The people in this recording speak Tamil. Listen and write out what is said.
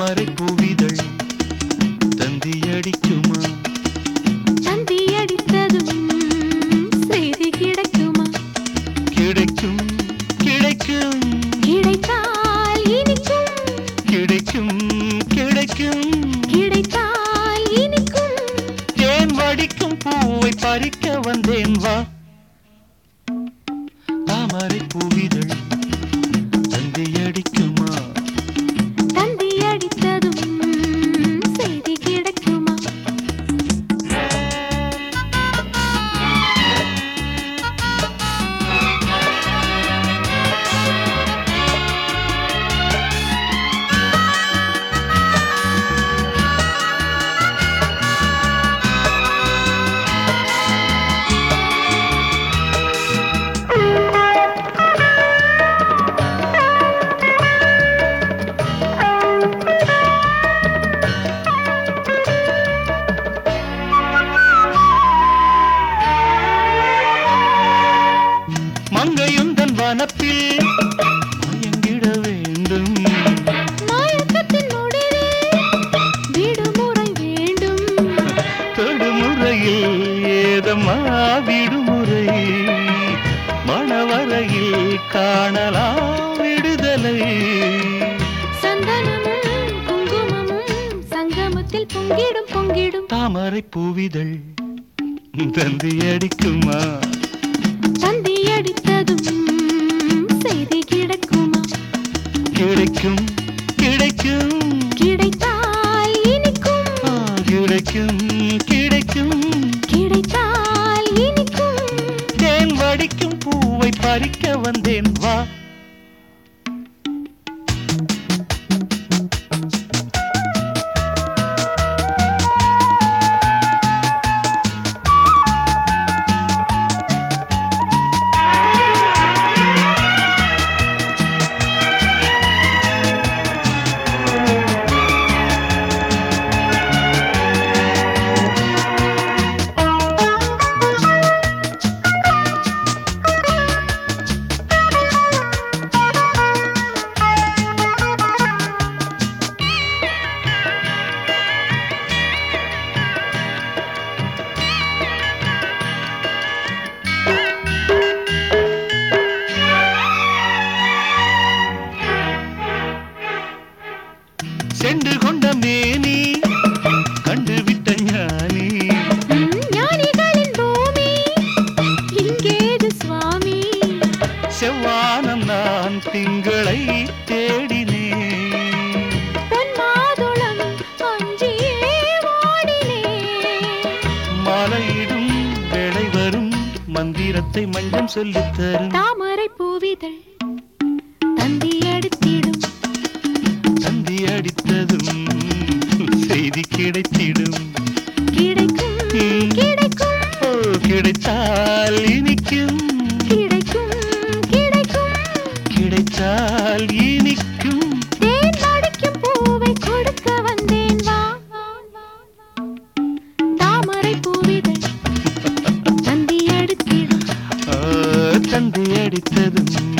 தாமரை பூவிதழ் தந்தியடிக்குமா தந்தி அடித்ததும் செய்தி கிடைக்குமா கிடைக்கும் கிடைக்கும் கிடைத்தால் இனிக்கும் கிடைக்கும் கிடைக்கும் கிடைத்தால் இனிக்கும் தேன் வடிக்கும் பூவை பறிக்க வந்தேன் வா தாமரை பூவிதழ் தந்தியடிக்குமா தந்தி அடித்ததும் செய்தி கிடைக்குமா மங்கையுந்தன் வனப்பில் மயங்கிட வேண்டும் மயக்கத்தின் முடிவில் விடுமுறை வேண்டும் தொடுமுறையில் ஏதம்மா விடுமுறை மணவரையில் காணலாம் விடுதலை சந்தனமும் குங்குமமும் சங்கமத்தில் பொங்கிடும் பொங்கிடும் தாமரை பூவிதழ் தந்தி அடிக்குமா தந்தி அடித்ததும் செய்தி கிடைக்குமா கிடைக்கும் கிடைக்கும் கிடைத்தால் இனிக்கும் ஆ, கிடைக்கும் கிடைக்கும் கிடைத்தால் இனிக்கும் தேன் வடிக்கும் பூவை பறிக்க வந்தேன் வா சென்று கொண்ட மேனி கண்டுவிட்ட ஞானி ம், ஞானிகளின் பூமி இங்கேது சுவாமி செவ்வானம் நான் திங்களை தேடினேன் பொன்மாதுளம் அஞ்சியே வாடினேன் மலையிடும் வேளை வரும் மந்திரத்தை மஞ்சம் சொல்லித் தரும் தாமரை பூவிதழ் தந்தி அடித்திடும் தந்தி அடித்ததும் செய்தி கிடைத்திடும் கிடைக்கும் கிடைக்கும் ஓ, கிடைத்தால் இனிக்கும் கிடைக்கும் கிடைக்கும் கிடைத்தால் இனிக்கும் தேன் அடிக்கும் பூவை கொடுக்க வந்தேன் வா தாமரை பூவிதழ் தந்தி அடித்திடும் ஆ, தந்தி அடித்ததும்